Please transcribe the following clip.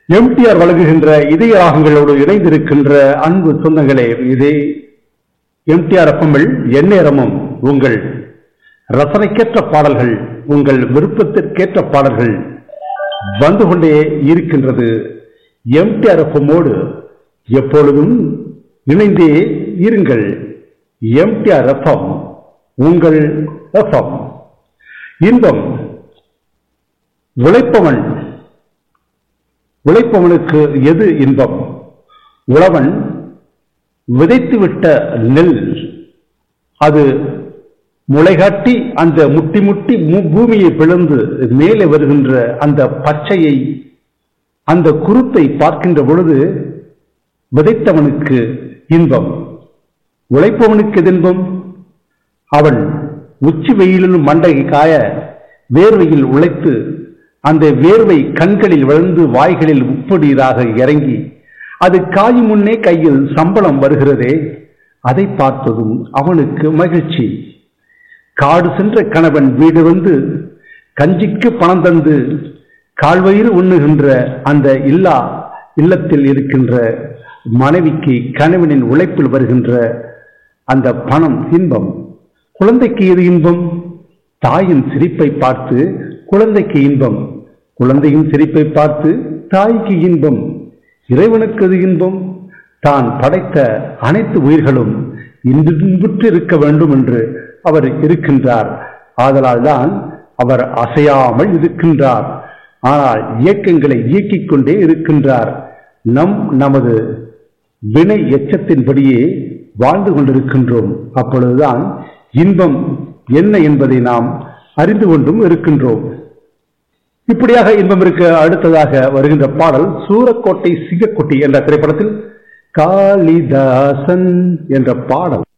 MTR வழங்குகின்ற இதய ராகங்களோடு இணைந்திருக்கின்ற அன்பு சொந்தங்களே இதே எம்டிஆர் எஃப்எம்மில் எந்நேரமும் உங்கள் ரசனைக்கேற்ற பாடல்கள் உங்கள் விருப்பத்திற்கேற்ற பாடல்கள் வந்து கொண்டே இருக்கின்றது எம்டிஆர் எஃப்எம்மோடு எப்பொழுதும் இணைந்தே இருங்கள் எம்டிஆர் எஃப்எம் உங்கள் எஃப்எம் இன்பம் உழைப்பவன் உழைப்பவனுக்கு எது இன்பம் உழவன் விதைத்துவிட்ட நெல் அது முளைகாட்டி அந்த முட்டி முட்டி மு- பூமியை பிளந்து மேலே வருகின்ற அந்த பச்சையை அந்த குருத்தை பார்க்கின்ற பொழுது விதைத்தவனுக்கு இன்பம் உழைப்பவனுக்கு எது இன்பம் அவன் உச்சி வெயிலில் மண்டை காய வேர்வையில் உழைத்து அந்த வேர்வை கண்களில் விழுந்து வாய்களில் உப்படீராக இறங்கி அது காயும் முன்னே கையில் சம்பளம் வருகிறதே அதை பார்த்ததும் அவனுக்கு மகிழ்ச்சி காடு சென்ற கணவன் வீடு வந்து கஞ்சிக்கு பணம் தந்து கால்வயிறு உண்ணுகின்ற அந்த இல்லா இல்லத்தில் இருக்கின்ற மனைவிக்கு கணவனின் உழைப்பில் வருகின்ற அந்த பணம் இன்பம் குழந்தைக்கு எது இன்பம் தாயின் சிரிப்பை பார்த்து குழந்தைக்கு இன்பம் குழந்தையின் சிரிப்பை பார்த்து தாய்க்கு இன்பம் இறைவனுக்கு அது இன்பம் தான் படைத்த அனைத்து உயிர்களும் இன்புற்று இருக்க வேண்டும் என்று அவர் இருக்கின்றார் ஆதலால் தான் அவர் அசையாமல் இருக்கின்றார் ஆனால் இயக்கங்களை இயக்கிக் கொண்டே இருக்கின்றார் நம் நமது வினை எச்சத்தின்படியே வாழ்ந்து கொண்டிருக்கின்றோம் அப்பொழுதுதான் இன்பம் என்ன என்பதை நாம் அறிந்து கொண்டும் இருக்கின்றோம் இப்படியாக இன்பம் இருக்க அடுத்ததாக வருகின்ற பாடல் சூரக்கோட்டை சிங்கக்குட்டி என்ற திரைப்படத்தில் காளிதாசன் என்ற பாடல்